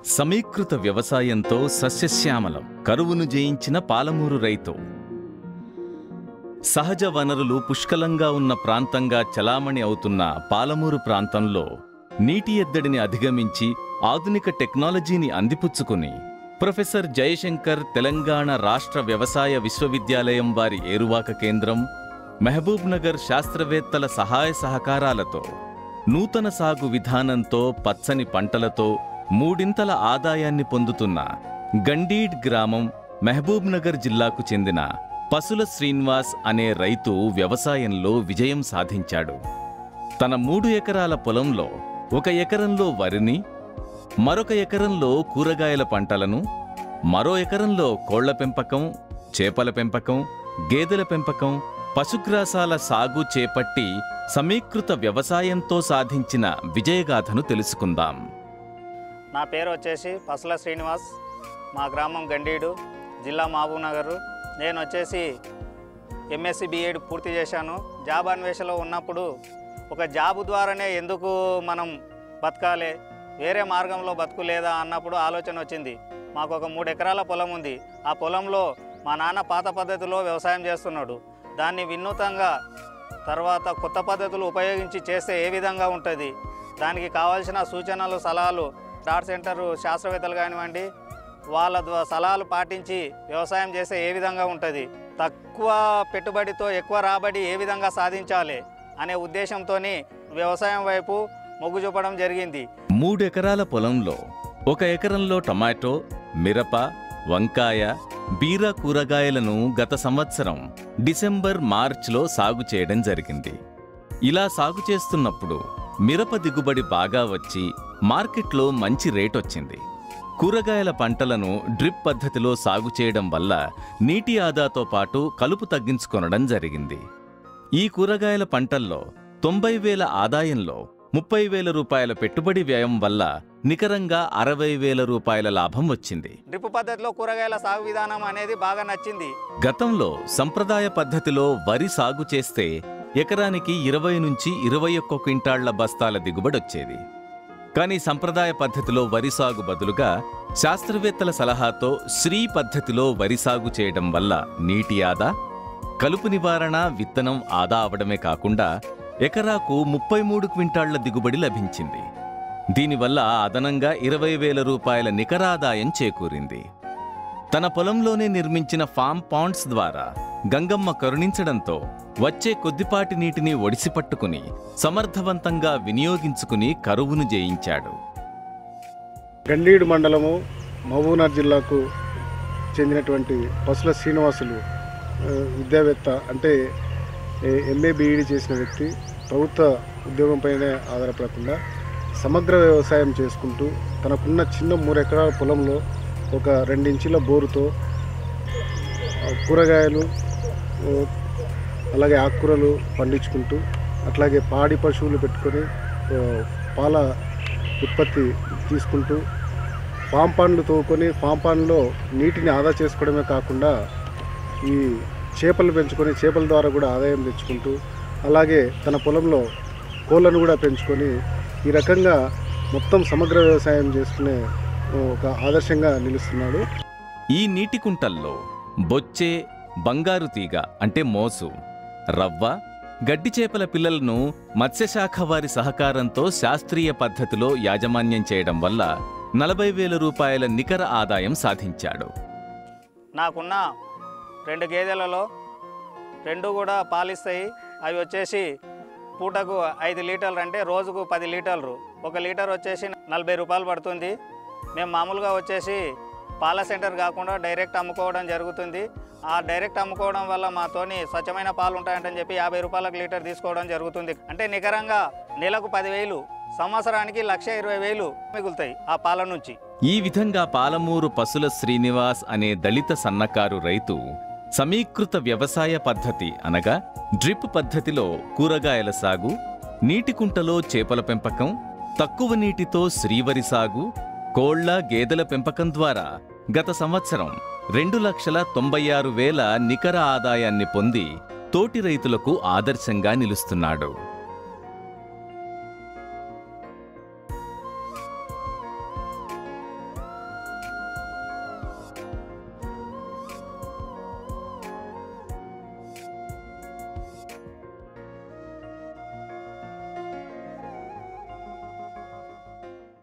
సమీకృత వ్యవసాయంతో సస్యశ్యామలం కరువును జయించిన పాలమూరు రైతు సహజ వనరులు పుష్కలంగా ఉన్న ప్రాంతంగా చలామణి అవుతున్న పాలమూరు ప్రాంతంలో నీటి ఎద్దడిని అధిగమించి ఆధునిక టెక్నాలజీని అందిపుచ్చుకుని ప్రొఫెసర్ జయశంకర్ తెలంగాణ రాష్ట్ర వ్యవసాయ విశ్వవిద్యాలయం వారి ఏరువాక కేంద్రం మహబూబ్ నగర్ శాస్త్రవేత్తల సహాయ సహకారాలతో నూతన సాగు విధానంతో పచ్చని పంటలతో మూడింతల ఆదాయాన్ని పొందుతున్న గండీడ్ గ్రామం మహబూబ్ నగర్ జిల్లాకు చెందిన పసుల శ్రీనివాస్ అనే రైతు వ్యవసాయంలో విజయం సాధించాడు తన మూడు ఎకరాల పొలంలో ఒక ఎకరంలో వరిని మరొక ఎకరంలో కూరగాయల పంటలను మరో ఎకరంలో కోళ్ల పెంపకం చేపల పెంపకం గేదెల పెంపకం పశుగ్రాసాల సాగు చేపట్టి సమీకృత వ్యవసాయంతో సాధించిన విజయగాథను తెలుసుకుందాం నా పేరు వచ్చేసి పసల శ్రీనివాస్ మా గ్రామం గండీడు జిల్లా మహబూబ్ నగర్ నేను వచ్చేసి ఎంఎస్సి బిఎడ్ పూర్తి చేశాను జాబ్ అన్వేషణలో ఉన్నప్పుడు ఒక జాబ్ ద్వారానే ఎందుకు మనం బతకాలి వేరే మార్గంలో బతుకు లేదా అన్నప్పుడు ఆలోచన వచ్చింది మాకు ఒక మూడు ఎకరాల పొలం ఉంది ఆ పొలంలో మా నాన్న పాత పద్ధతిలో వ్యవసాయం చేస్తున్నాడు దాన్ని వినూతంగా తర్వాత కొత్త పద్ధతులు ఉపయోగించి చేస్తే ఏ విధంగా ఉంటుంది దానికి కావాల్సిన సూచనలు సలహాలు డాట్ సెంటర్ శాస్త్రవేత్తలు కానివ్వండి వాళ్ళ ద్వా సలహాలు పాటించి వ్యవసాయం చేస్తే ఏ విధంగా ఉంటుంది తక్కువ పెట్టుబడితో ఎక్కువ రాబడి ఏ విధంగా సాధించాలి అనే ఉద్దేశంతో వ్యవసాయం వైపు మొగ్గు చూపడం జరిగింది మూడెకరాల పొలంలో ఒక ఎకరంలో టమాటో మిరప వంకాయ బీర కూరగాయలను గత సంవత్సరం డిసెంబర్ మార్చ్లో సాగు చేయడం జరిగింది ఇలా సాగు చేస్తున్నప్పుడు మిరప దిగుబడి బాగా వచ్చి మార్కెట్లో మంచి రేట్ వచ్చింది కూరగాయల పంటలను డ్రిప్ పద్ధతిలో సాగు చేయడం వల్ల నీటి ఆదాతో పాటు కలుపు తగ్గించుకొనడం జరిగింది ఈ కూరగాయల పంటల్లో తొంభై వేల ఆదాయంలో ముప్పై వేల రూపాయల పెట్టుబడి వ్యయం వల్ల నికరంగా అరవై వేల రూపాయల లాభం వచ్చింది డ్రిప్ పద్ధతిలో కూరగాయల సాగు విధానం అనేది బాగా నచ్చింది గతంలో సంప్రదాయ పద్ధతిలో వరి సాగు చేస్తే ఎకరానికి ఇరవై నుంచి ఇరవై ఒక్క క్వింటాళ్ల బస్తాల దిగుబడొచ్చేది కానీ సంప్రదాయ పద్ధతిలో వరి సాగు బదులుగా శాస్త్రవేత్తల సలహాతో శ్రీ పద్ధతిలో వరి సాగు చేయడం వల్ల నీటి ఆదా కలుపు నివారణ విత్తనం ఆదా అవడమే కాకుండా ఎకరాకు ముప్పై మూడు క్వింటాళ్ల దిగుబడి లభించింది దీనివల్ల అదనంగా ఇరవై వేల రూపాయల నికరాదాయం చేకూరింది తన పొలంలోనే నిర్మించిన ఫామ్ పాండ్స్ ద్వారా గంగమ్మ కరుణించడంతో వచ్చే కొద్దిపాటి నీటిని ఒడిసిపట్టుకుని సమర్థవంతంగా వినియోగించుకుని కరువును జయించాడు గండీడు మండలము మహబూబ్నగర్ జిల్లాకు చెందినటువంటి పసుల శ్రీనివాసులు ఆ, విద్యావేత్త అంటే ఎంఏ బీఈడి చేసిన వ్యక్తి ప్రభుత్వ ఉద్యోగంపైనే ఆధారపడకుండా సమగ్ర వ్యవసాయం చేసుకుంటూ తనకున్న చిన్న మూడు ఎకరాల పొలంలో ఒక రెండించుల బోరుతో ఆ, కూరగాయలు ఆ, అలాగే ఆకుకూరలు పండించుకుంటూ అట్లాగే పాడి పశువులు పెట్టుకొని ఆ, పాల ఉత్పత్తి తీసుకుంటూ ఫామ్ పాండ్లు తవ్వుకొని ఫామ్ పాండ్లో నీటిని ఆదా చేసుకోవడమే కాకుండా ఈ చేపలు పెంచుకొని చేపల ద్వారా కూడా ఆదాయం తెచ్చుకుంటూ అలాగే తన పొలంలో కోళ్ళను కూడా పెంచుకొని ఈ రకంగా మొత్తం సమగ్ర వ్యవసాయం చేసుకునే ఒక ఆదర్శంగా నిలుస్తున్నాడు ఈ నీటి కుంటల్లో బొచ్చే బంగారు తీగ అంటే మోసు రవ్వ గడ్డి చేపల పిల్లలను మత్స్యశాఖ వారి సహకారంతో శాస్త్రీయ పద్ధతిలో యాజమాన్యం చేయడం వల్ల నలభై వేల రూపాయల నికర ఆదాయం సాధించాడు నాకున్న రెండు గేదెలలో రెండు కూడా పాలిస్తాయి అవి వచ్చేసి పూటకు ఐదు లీటర్లు అంటే రోజుకు పది లీటర్లు ఒక లీటర్ వచ్చేసి నలభై రూపాయలు పడుతుంది మేము మామూలుగా వచ్చేసి పాల సెంటర్ కాకుండా డైరెక్ట్ అమ్ముకోవడం జరుగుతుంది ఆ డైరెక్ట్ అమ్ముకోవడం వల్ల మాతోని స్వచ్ఛమైన పాలు ఉంటాయంటని చెప్పి యాభై రూపాయలకు లీటర్ తీసుకోవడం జరుగుతుంది అంటే నికరంగా నెలకు పదివేలు సంవత్సరానికి లక్ష ఇరవై వేలు మిగులుతాయి ఆ పాల నుంచి ఈ విధంగా పాలమూరు పసుల శ్రీనివాస్ అనే దళిత సన్నకారు రైతు సమీకృత వ్యవసాయ పద్ధతి అనగా డ్రిప్ పద్ధతిలో కూరగాయల సాగు నీటి కుంటలో చేపల పెంపకం తక్కువ నీటితో శ్రీవరి సాగు కోళ్ల గేదెల పెంపకం ద్వారా గత సంవత్సరం రెండు లక్షల తొంభై ఆరు వేల నికర ఆదాయాన్ని పొంది తోటి రైతులకు ఆదర్శంగా నిలుస్తున్నాడు